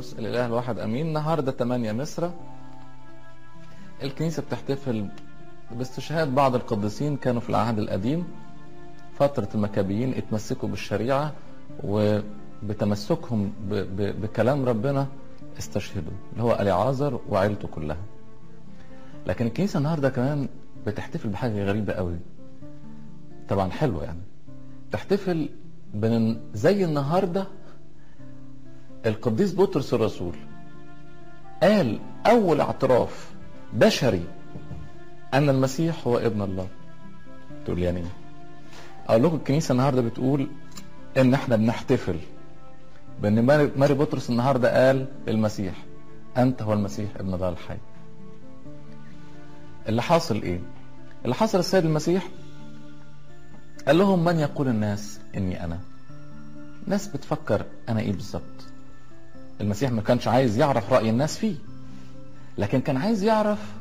القدوس الإله الواحد أمين النهاردة 8 مصر الكنيسة بتحتفل باستشهاد بعض القديسين كانوا في العهد القديم فترة المكابيين اتمسكوا بالشريعة وبتمسكهم ب- ب- بكلام ربنا استشهدوا اللي هو اليعازر وعيلته كلها لكن الكنيسة النهاردة كمان بتحتفل بحاجة غريبة قوي طبعا حلوة يعني تحتفل بن زي النهارده القديس بطرس الرسول قال اول اعتراف بشري ان المسيح هو ابن الله تقول لي يعني ايه اقول لكم الكنيسه النهارده بتقول ان احنا بنحتفل بان ماري ماري بطرس النهارده قال للمسيح انت هو المسيح ابن الله الحي اللي حاصل ايه اللي حصل السيد المسيح قال لهم من يقول الناس اني انا ناس بتفكر انا ايه بالظبط المسيح ما كانش عايز يعرف رأي الناس فيه لكن كان عايز يعرف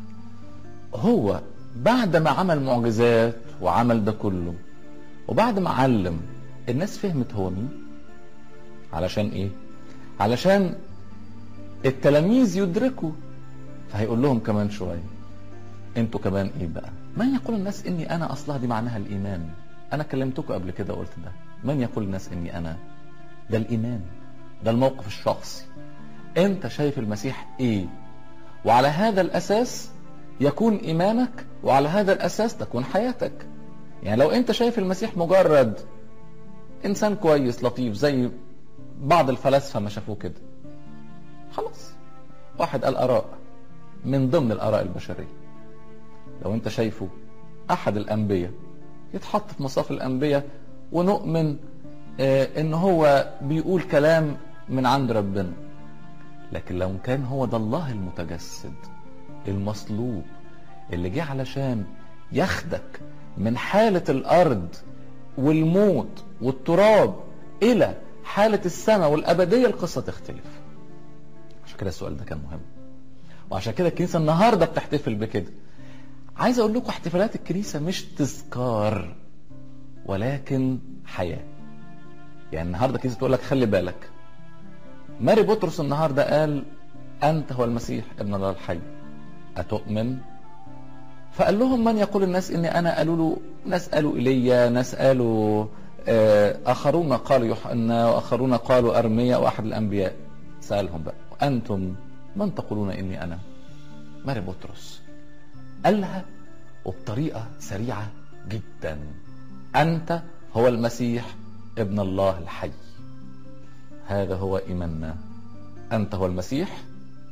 هو بعد ما عمل معجزات وعمل ده كله وبعد ما علم الناس فهمت هو مين علشان ايه علشان التلاميذ يدركوا فهيقول لهم كمان شويه انتوا كمان ايه بقى من يقول الناس اني انا اصلها دي معناها الايمان انا كلمتكم قبل كده وقلت ده من يقول الناس اني انا ده الايمان ده الموقف الشخصي انت شايف المسيح ايه وعلى هذا الاساس يكون ايمانك وعلى هذا الاساس تكون حياتك يعني لو انت شايف المسيح مجرد انسان كويس لطيف زي بعض الفلاسفه ما شافوه كده خلاص واحد قال اراء من ضمن الاراء البشريه لو انت شايفه احد الانبياء يتحط في مصاف الانبياء ونؤمن آه ان هو بيقول كلام من عند ربنا لكن لو كان هو ده الله المتجسد المصلوب اللي جه علشان ياخدك من حالة الأرض والموت والتراب إلى حالة السماء والأبدية القصة تختلف عشان كده السؤال ده كان مهم وعشان كده الكنيسة النهاردة بتحتفل بكده عايز أقول لكم احتفالات الكنيسة مش تذكار ولكن حياة يعني النهاردة الكنيسة تقول لك خلي بالك ماري بطرس النهاردة قال أنت هو المسيح ابن الله الحي أتؤمن فقال لهم من يقول الناس إني أنا قالوا له ناس قالوا إيليا ناس قالوا آه، آخرون قالوا يوحنا وآخرون قالوا أرميا وأحد الأنبياء سألهم بقى أنتم من تقولون إني أنا ماري بطرس قالها وبطريقة سريعة جدا أنت هو المسيح ابن الله الحي هذا هو إيماننا أنت هو المسيح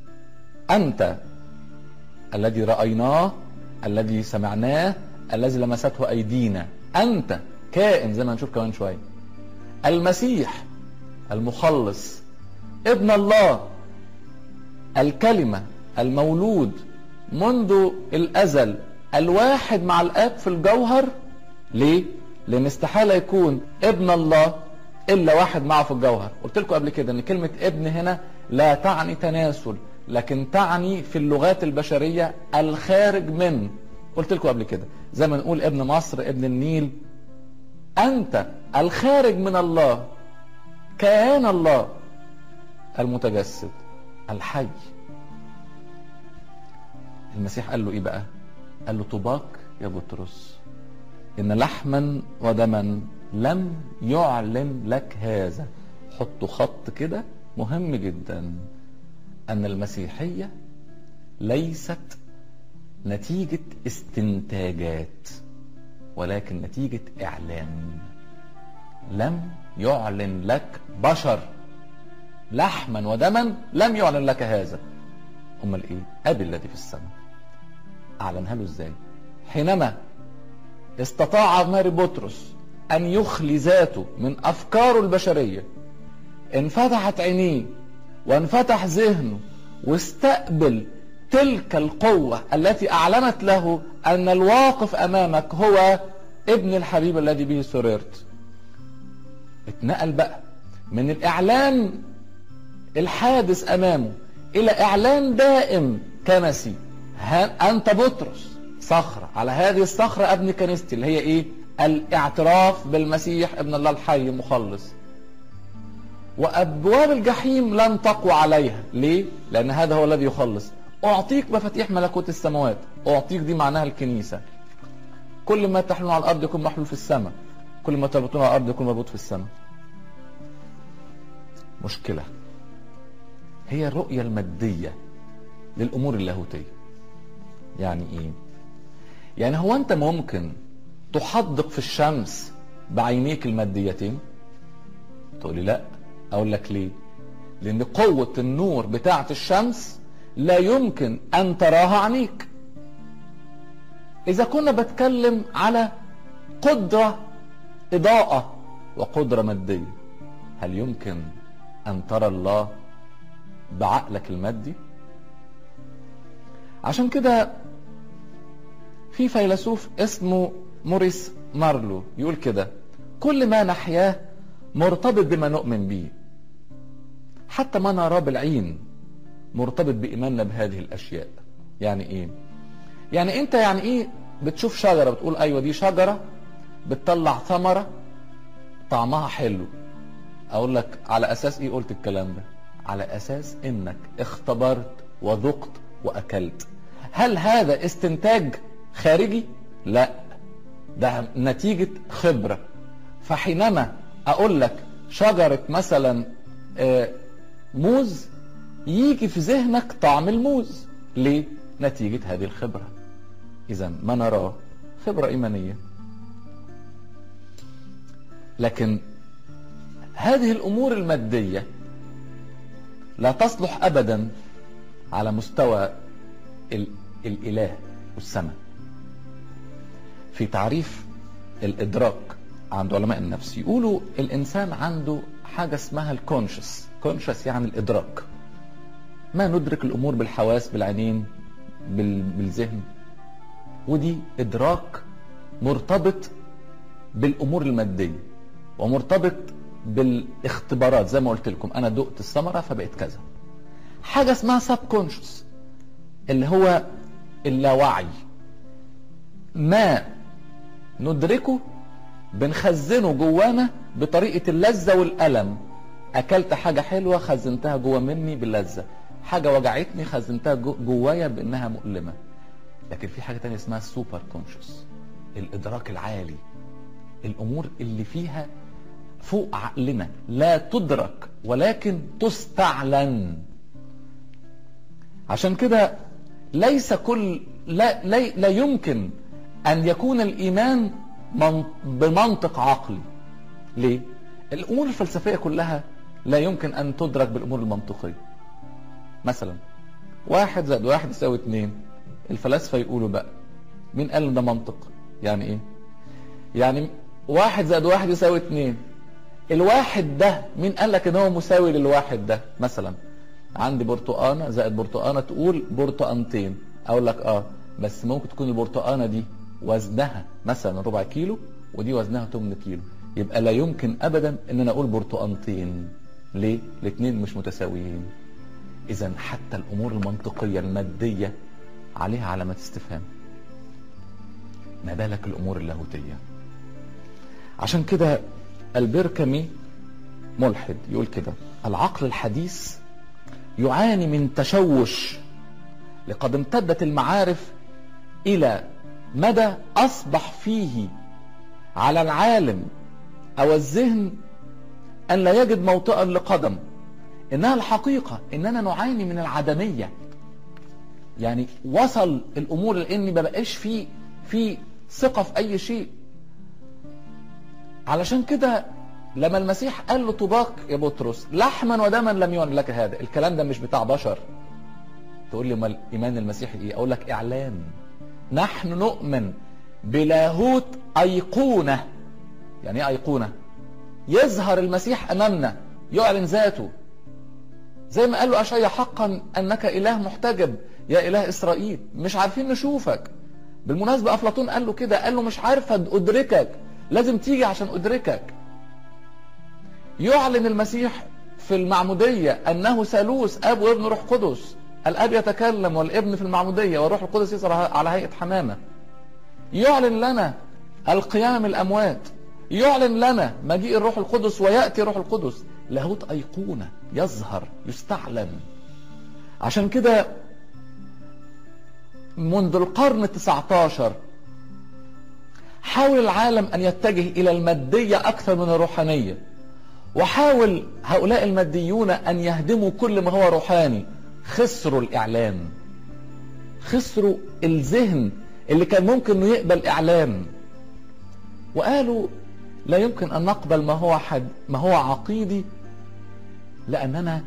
أنت الذي رأيناه الذي سمعناه الذي لمسته أيدينا أنت كائن زي ما نشوف كمان شوية المسيح المخلص ابن الله الكلمة المولود منذ الأزل الواحد مع الآب في الجوهر ليه؟ لأن استحالة يكون ابن الله إلا واحد معه في الجوهر قلت لكم قبل كده أن كلمة ابن هنا لا تعني تناسل لكن تعني في اللغات البشرية الخارج من قلت لكم قبل كده زي ما نقول ابن مصر ابن النيل أنت الخارج من الله كيان الله المتجسد الحي المسيح قال له ايه بقى قال له طوباك يا بطرس ان لحما ودما لم يعلن لك هذا حطوا خط كده مهم جدا ان المسيحيه ليست نتيجه استنتاجات ولكن نتيجه اعلان لم يعلن لك بشر لحما ودما لم يعلن لك هذا امال ايه ابي الذي في السماء اعلنها له ازاي حينما استطاع ماري بطرس ان يخلي ذاته من افكاره البشريه انفتحت عينيه وانفتح ذهنه واستقبل تلك القوه التي اعلنت له ان الواقف امامك هو ابن الحبيب الذي به سررت اتنقل بقى من الاعلان الحادث امامه الى اعلان دائم كنسي انت بطرس صخرة على هذه الصخرة ابني كنيستي اللي هي ايه الاعتراف بالمسيح ابن الله الحي مخلص وابواب الجحيم لن تقوى عليها ليه لان هذا هو الذي يخلص اعطيك مفاتيح ملكوت السماوات اعطيك دي معناها الكنيسه كل ما تحملون على الارض يكون محمول في السماء كل ما تربطون على الارض يكون مربوط في السماء مشكله هي الرؤيه الماديه للامور اللاهوتيه يعني ايه يعني هو انت ممكن تحدق في الشمس بعينيك الماديتين تقول لي لا اقول لك ليه لان قوة النور بتاعة الشمس لا يمكن ان تراها عينيك اذا كنا بتكلم على قدرة اضاءة وقدرة مادية هل يمكن ان ترى الله بعقلك المادي عشان كده في فيلسوف اسمه موريس مارلو يقول كده كل ما نحياه مرتبط بما نؤمن به حتى ما نراه بالعين مرتبط بإيماننا بهذه الأشياء يعني إيه يعني أنت يعني إيه بتشوف شجرة بتقول أيوة دي شجرة بتطلع ثمرة طعمها حلو أقول لك على أساس إيه قلت الكلام ده على أساس إنك اختبرت وذقت وأكلت هل هذا استنتاج خارجي لا ده نتيجة خبرة فحينما اقول لك شجرة مثلا موز يجي في ذهنك طعم الموز ليه نتيجة هذه الخبرة اذا ما نراه خبرة ايمانية لكن هذه الامور المادية لا تصلح ابدا على مستوى الاله والسماء في تعريف الادراك عند علماء النفس يقولوا الانسان عنده حاجه اسمها الكونشس كونشس يعني الادراك ما ندرك الامور بالحواس بالعينين بالذهن ودي ادراك مرتبط بالامور الماديه ومرتبط بالاختبارات زي ما قلت لكم انا دقت الثمره فبقيت كذا حاجه اسمها سب كونشس اللي هو اللاوعي ما ندركه بنخزنه جوانا بطريقة اللذة والألم أكلت حاجة حلوة خزنتها جوا مني باللذة حاجة وجعتني خزنتها جوايا بأنها مؤلمة لكن في حاجة تانية اسمها السوبر كونشس الإدراك العالي الأمور اللي فيها فوق عقلنا لا تدرك ولكن تستعلن عشان كده ليس كل لا, لا, لا يمكن أن يكون الإيمان بمنطق عقلي ليه؟ الأمور الفلسفية كلها لا يمكن أن تدرك بالأمور المنطقية مثلا واحد زائد واحد يساوي اتنين الفلاسفة يقولوا بقى مين قال ده منطق يعني ايه يعني واحد زائد واحد يساوي اتنين الواحد ده مين قال لك ان هو مساوي للواحد ده مثلا عندي برتقانه زائد برتقانه تقول برتقانتين اقول لك اه بس ممكن تكون البرتقانه دي وزنها مثلا ربع كيلو ودي وزنها 8 كيلو يبقى لا يمكن ابدا ان انا اقول برتقانتين ليه الاثنين مش متساويين اذا حتى الامور المنطقيه الماديه عليها علامات استفهام ما بالك الامور اللاهوتيه عشان كده البركمي ملحد يقول كده العقل الحديث يعاني من تشوش لقد امتدت المعارف الى مدى اصبح فيه على العالم او الذهن ان لا يجد موطئا لقدم انها الحقيقه اننا نعاني من العدميه يعني وصل الامور لاني ما بقاش في في ثقه في اي شيء علشان كده لما المسيح قال له طباق يا بطرس لحما ودما لم يعن لك هذا الكلام ده مش بتاع بشر تقول لي امال ايمان المسيح ايه اقول لك اعلان نحن نؤمن بلاهوت ايقونه يعني ايه ايقونه يظهر المسيح امامنا يعلن ذاته زي ما قال له اشعيا حقا انك اله محتجب يا اله اسرائيل مش عارفين نشوفك بالمناسبه افلاطون قال له كده قال له مش عارف ادركك لازم تيجي عشان ادركك يعلن المسيح في المعمودية أنه ثالوث أب وابن روح قدس الأب يتكلم والابن في المعمودية والروح القدس يظهر على هيئة حمامة يعلن لنا القيام الأموات يعلن لنا مجيء الروح القدس ويأتي روح القدس لاهوت أيقونة يظهر يستعلن عشان كده منذ القرن التسعة عشر حاول العالم أن يتجه إلى المادية أكثر من الروحانية وحاول هؤلاء الماديون أن يهدموا كل ما هو روحاني خسروا الإعلان خسروا الذهن اللي كان ممكن انه يقبل اعلان وقالوا لا يمكن ان نقبل ما هو حد ما هو عقيدي لاننا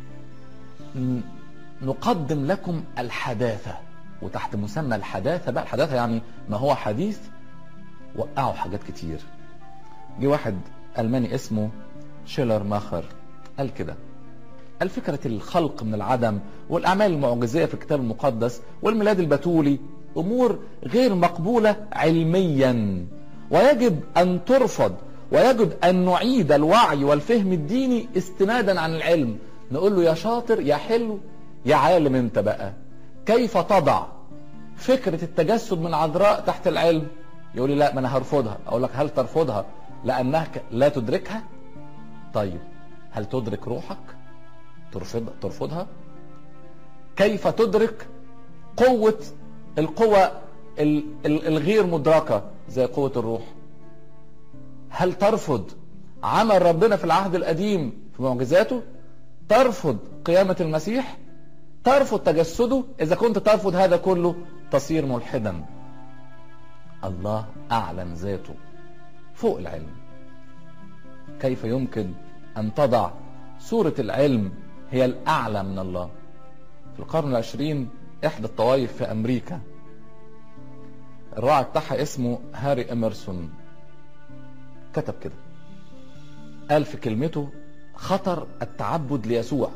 نقدم لكم الحداثه وتحت مسمى الحداثه بقى الحداثه يعني ما هو حديث وقعوا حاجات كتير جه واحد الماني اسمه شيلر ماخر قال كده قال فكرة الخلق من العدم والأعمال المعجزية في الكتاب المقدس والميلاد البتولي أمور غير مقبولة علميا ويجب أن ترفض ويجب أن نعيد الوعي والفهم الديني استنادا عن العلم نقول له يا شاطر يا حلو يا عالم انت بقى كيف تضع فكرة التجسد من عذراء تحت العلم يقول لي لا ما انا هرفضها اقول لك هل ترفضها لانها لا تدركها طيب هل تدرك روحك ترفض ترفضها كيف تدرك قوة القوة الغير مدركة زي قوة الروح هل ترفض عمل ربنا في العهد القديم في معجزاته ترفض قيامة المسيح ترفض تجسده إذا كنت ترفض هذا كله تصير ملحدا الله أعلن ذاته فوق العلم كيف يمكن أن تضع صورة العلم هي الأعلى من الله في القرن العشرين إحدى الطوائف في أمريكا الراعي بتاعها اسمه هاري إمرسون كتب كده قال في كلمته خطر التعبد ليسوع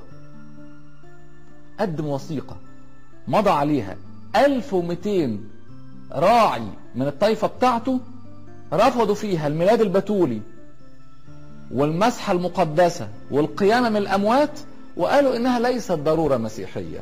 قدم وثيقة مضى عليها 1200 راعي من الطائفة بتاعته رفضوا فيها الميلاد البتولي والمسحة المقدسة والقيامة من الأموات وقالوا إنها ليست ضرورة مسيحية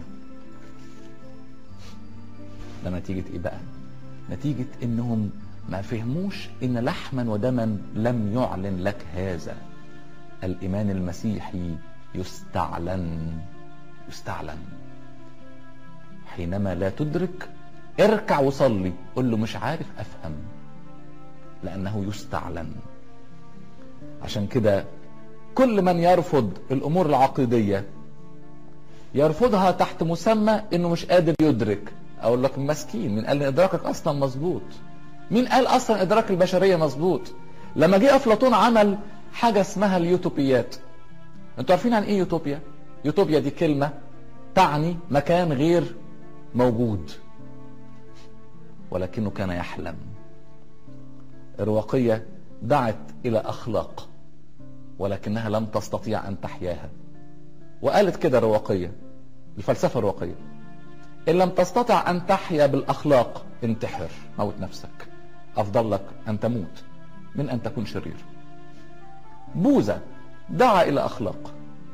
ده نتيجة إيه بقى؟ نتيجة إنهم ما فهموش إن لحما ودما لم يعلن لك هذا الإيمان المسيحي يستعلن يستعلن حينما لا تدرك اركع وصلي قل له مش عارف أفهم لأنه يستعلن عشان كده كل من يرفض الامور العقيديه يرفضها تحت مسمى انه مش قادر يدرك اقول لك مسكين من قال ان ادراكك اصلا مظبوط مين قال اصلا ادراك البشريه مظبوط لما جه افلاطون عمل حاجه اسمها اليوتوبيات انتوا عارفين عن ايه يوتوبيا يوتوبيا دي كلمه تعني مكان غير موجود ولكنه كان يحلم الرواقيه دعت الى اخلاق ولكنها لم تستطيع ان تحياها وقالت كده الرواقيه الفلسفه الرواقيه ان لم تستطع ان تحيا بالاخلاق انتحر موت نفسك افضل لك ان تموت من ان تكون شرير بوذا دعا الى اخلاق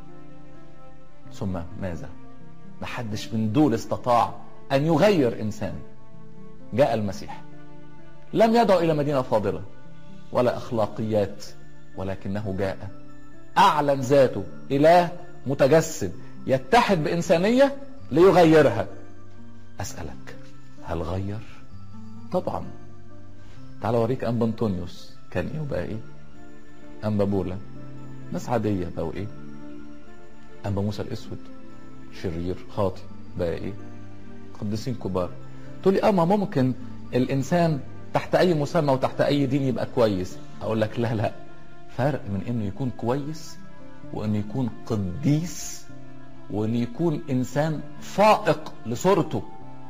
ثم ماذا محدش من دول استطاع ان يغير انسان جاء المسيح لم يدعو الى مدينه فاضله ولا اخلاقيات ولكنه جاء اعلن ذاته اله متجسد يتحد بانسانيه ليغيرها اسالك هل غير طبعا تعال اوريك انبا انطونيوس كان ايه وبقى ايه انبا بولا ناس عاديه بقوا ايه انبا موسى الاسود شرير خاطي بقى ايه قديسين كبار تقول لي اه ما ممكن الانسان تحت اي مسمى وتحت اي دين يبقى كويس اقول لك لا لا فرق من انه يكون كويس وانه يكون قديس وانه يكون انسان فائق لصورته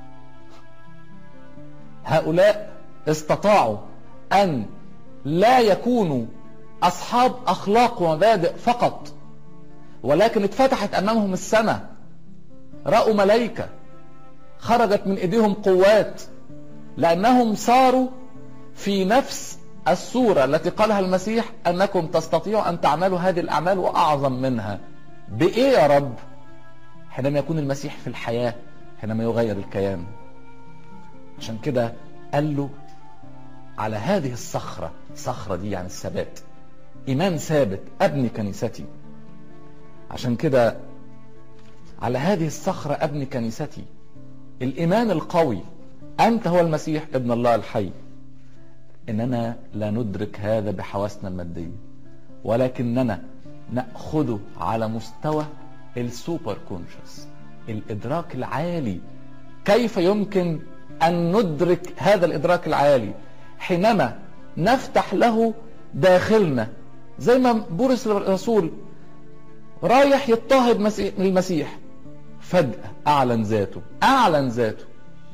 هؤلاء استطاعوا ان لا يكونوا اصحاب اخلاق ومبادئ فقط ولكن اتفتحت امامهم السماء راوا ملائكه خرجت من ايديهم قوات لانهم صاروا في نفس الصورة التي قالها المسيح أنكم تستطيعوا أن تعملوا هذه الأعمال وأعظم منها بإيه يا رب حينما يكون المسيح في الحياة حينما يغير الكيان عشان كده قال له على هذه الصخرة صخرة دي يعني الثبات إيمان ثابت أبني كنيستي عشان كده على هذه الصخرة أبني كنيستي الإيمان القوي أنت هو المسيح ابن الله الحي إننا لا ندرك هذا بحواسنا المادية ولكننا نأخذه على مستوى السوبر كونشس الإدراك العالي كيف يمكن أن ندرك هذا الإدراك العالي حينما نفتح له داخلنا زي ما بولس الرسول رايح يضطهد مسيح المسيح فجأة أعلن ذاته أعلن ذاته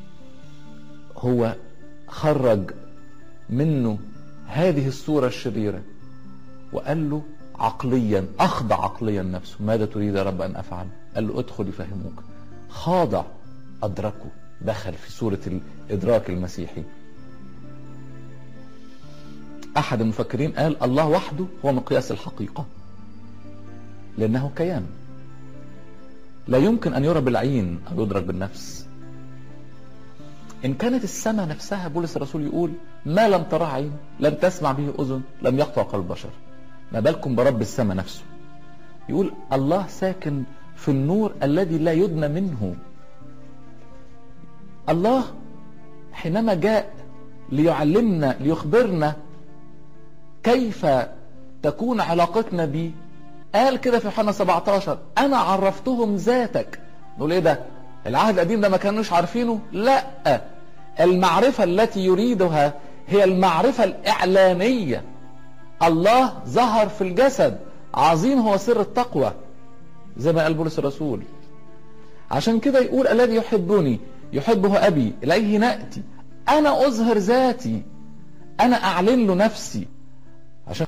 هو خرج منه هذه الصورة الشريرة وقال له عقليا أخضع عقليا نفسه ماذا تريد يا رب أن أفعل قال له ادخل يفهموك خاضع أدركه دخل في صورة الإدراك المسيحي أحد المفكرين قال الله وحده هو مقياس الحقيقة لأنه كيان لا يمكن أن يرى بالعين أو يدرك بالنفس إن كانت السماء نفسها بولس الرسول يقول ما لم ترى عين لم تسمع به أذن لم يخطأ قلب بشر ما بالكم برب السماء نفسه يقول الله ساكن في النور الذي لا يدنى منه الله حينما جاء ليعلمنا ليخبرنا كيف تكون علاقتنا به قال كده في يوحنا 17 انا عرفتهم ذاتك نقول ايه ده العهد القديم ده ما كانوش عارفينه لا المعرفة التي يريدها هي المعرفة الإعلانية الله ظهر في الجسد عظيم هو سر التقوى زي ما قال بولس الرسول عشان كده يقول الذي يحبني يحبه أبي إليه نأتي أنا أظهر ذاتي أنا أعلن له نفسي عشان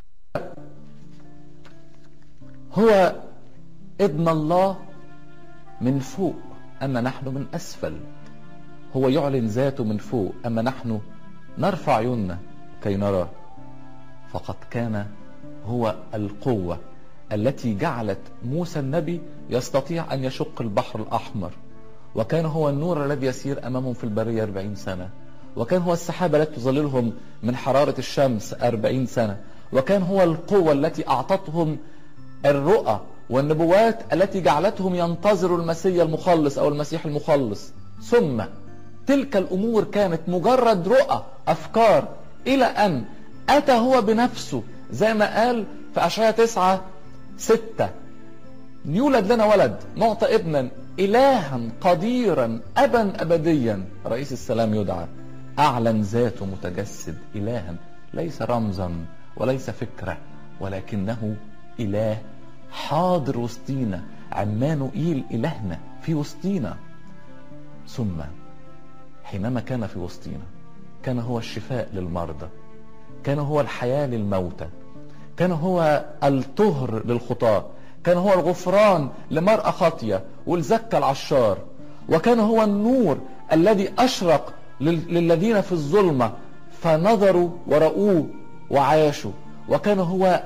هو ابن الله من فوق أما نحن من أسفل هو يعلن ذاته من فوق أما نحن نرفع عيوننا كي نراه فقد كان هو القوة التي جعلت موسى النبي يستطيع أن يشق البحر الأحمر وكان هو النور الذي يسير أمامهم في البرية أربعين سنة وكان هو السحابة التي تظللهم من حرارة الشمس أربعين سنة وكان هو القوة التي أعطتهم الرؤى والنبوات التي جعلتهم ينتظروا المسيح المخلص أو المسيح المخلص ثم تلك الأمور كانت مجرد رؤى أفكار إلى أن أتى هو بنفسه زي ما قال في أشعياء تسعة ستة يولد لنا ولد نعطى ابنا إلها قديرا أبا أبديا رئيس السلام يدعى أعلن ذاته متجسد إلها ليس رمزا وليس فكرة ولكنه إله حاضر وسطينا عمانوئيل إلهنا في وسطينا ثم حينما كان في وسطينا كان هو الشفاء للمرضى كان هو الحياة للموتى كان هو الطهر للخطاة كان هو الغفران لمرأة خاطية والزكى العشار وكان هو النور الذي أشرق للذين في الظلمة فنظروا ورأوه وعاشوا وكان هو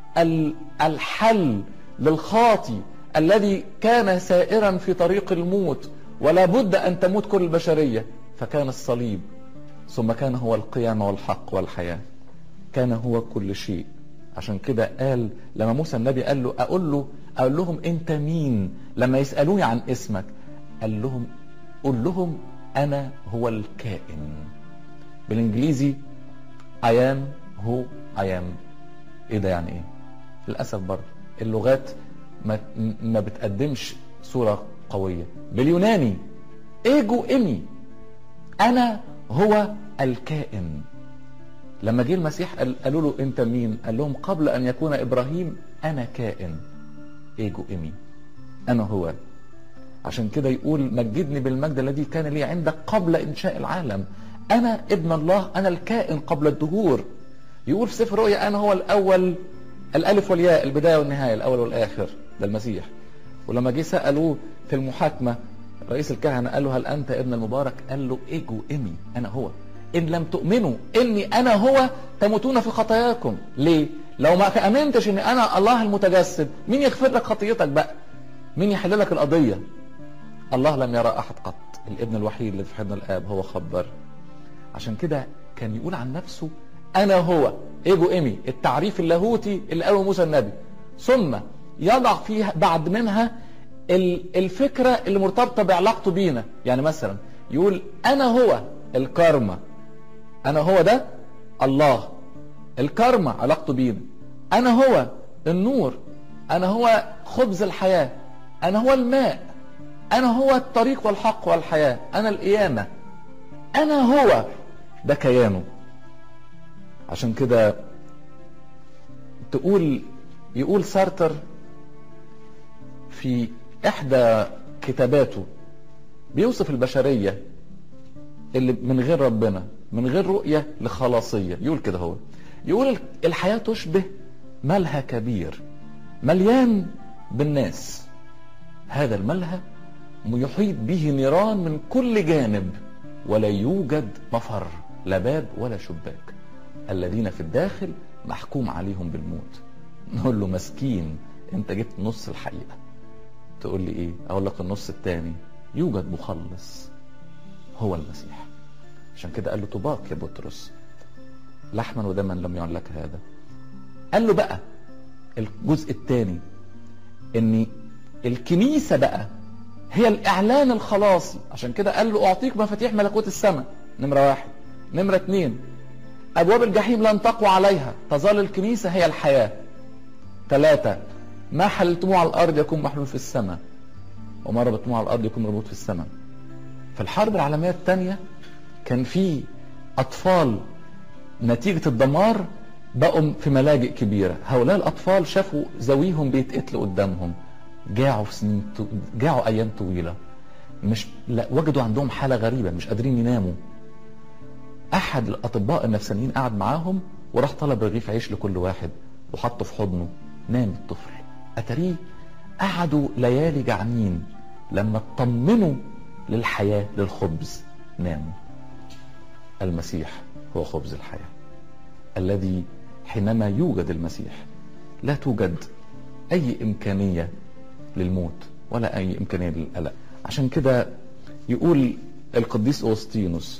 الحل للخاطي الذي كان سائرا في طريق الموت ولا بد أن تموت كل البشرية فكان الصليب ثم كان هو القيامة والحق والحياة كان هو كل شيء عشان كده قال لما موسى النبي قال له أقول له أقول لهم أنت مين لما يسألوني عن اسمك قال لهم قل لهم أنا هو الكائن بالإنجليزي I am who I am إيه ده يعني إيه للأسف برضه اللغات ما, ما بتقدمش صورة قوية باليوناني ايجو امي انا هو الكائن لما جه المسيح قالوا له انت مين قال لهم قبل ان يكون ابراهيم انا كائن ايجو امي انا هو عشان كده يقول مجدني بالمجد الذي كان لي عندك قبل انشاء العالم انا ابن الله انا الكائن قبل الدهور يقول في سفر رؤيا انا هو الاول الالف والياء البدايه والنهايه الاول والاخر ده المسيح ولما جه سالوه في المحاكمه رئيس الكهنه قال له هل انت ابن المبارك قال له ايجو امي انا هو ان لم تؤمنوا اني انا هو تموتون في خطاياكم ليه لو ما امنتش ان انا الله المتجسد مين يغفر لك خطيتك بقى مين يحل لك القضيه الله لم يرى احد قط الابن الوحيد اللي في حضن الاب هو خبر عشان كده كان يقول عن نفسه انا هو ايجو ايمي التعريف اللاهوتي اللي قاله موسى النبي ثم يضع فيها بعد منها الفكرة اللي مرتبطة بعلاقته بينا يعني مثلا يقول أنا هو الكارما أنا هو ده الله الكارما علاقته بينا أنا هو النور أنا هو خبز الحياة أنا هو الماء أنا هو الطريق والحق والحياة أنا القيامة أنا هو ده كيانه عشان كده تقول يقول سارتر في إحدى كتاباته بيوصف البشرية اللي من غير ربنا من غير رؤية لخلاصية يقول كده هو يقول الحياة تشبه ملهى كبير مليان بالناس هذا الملهى يحيط به نيران من كل جانب ولا يوجد مفر لا باب ولا شباك الذين في الداخل محكوم عليهم بالموت نقول له مسكين انت جبت نص الحقيقة تقول لي ايه اقول لك النص التاني يوجد مخلص هو المسيح عشان كده قال له طباق يا بطرس لحما ودما لم يعن لك هذا قال له بقى الجزء الثاني ان الكنيسة بقى هي الاعلان الخلاصي عشان كده قال له اعطيك مفاتيح ملكوت السماء نمرة واحد نمرة اتنين ابواب الجحيم لن تقوى عليها تظل الكنيسة هي الحياة ثلاثة ما حللتموه على الارض يكون محلول في السماء وما ربطتموه على الارض يكون مربوط في السماء في الحرب العالمية الثانية كان في اطفال نتيجة الدمار بقوا في ملاجئ كبيرة هؤلاء الأطفال شافوا زويهم بيتقتلوا قدامهم جاعوا في سنين تو... جاعوا أيام طويلة مش لا وجدوا عندهم حالة غريبة مش قادرين يناموا أحد الأطباء النفسانيين قعد معاهم وراح طلب رغيف عيش لكل واحد وحطه في حضنه نام الطفل أتريه قعدوا ليالي جعانين لما اطمنوا للحياة للخبز ناموا المسيح هو خبز الحياة الذي حينما يوجد المسيح لا توجد أي إمكانية للموت ولا أي إمكانية للقلق عشان كده يقول القديس أوسطينوس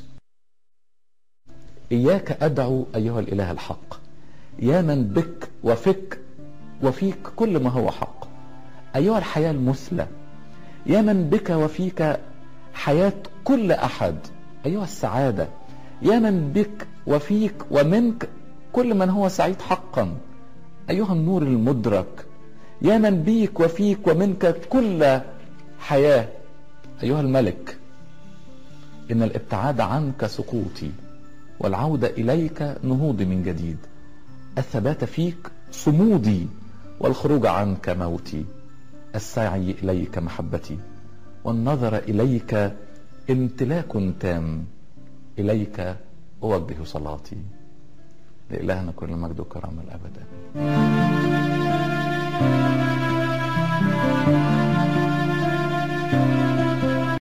إياك أدعو أيها الإله الحق يا من بك وفك وفيك كل ما هو حق أيها الحياة المثلى يا من بك وفيك حياة كل أحد أيها السعادة يا من بك وفيك ومنك كل من هو سعيد حقا أيها النور المدرك يا من بيك وفيك ومنك كل حياة أيها الملك إن الابتعاد عنك سقوطي والعودة إليك نهوضي من جديد الثبات فيك صمودي والخروج عنك موتي السعي إليك محبتي والنظر إليك امتلاك تام إليك أوجه صلاتي لإلهنا كل المجد والكرامة الأبد آمين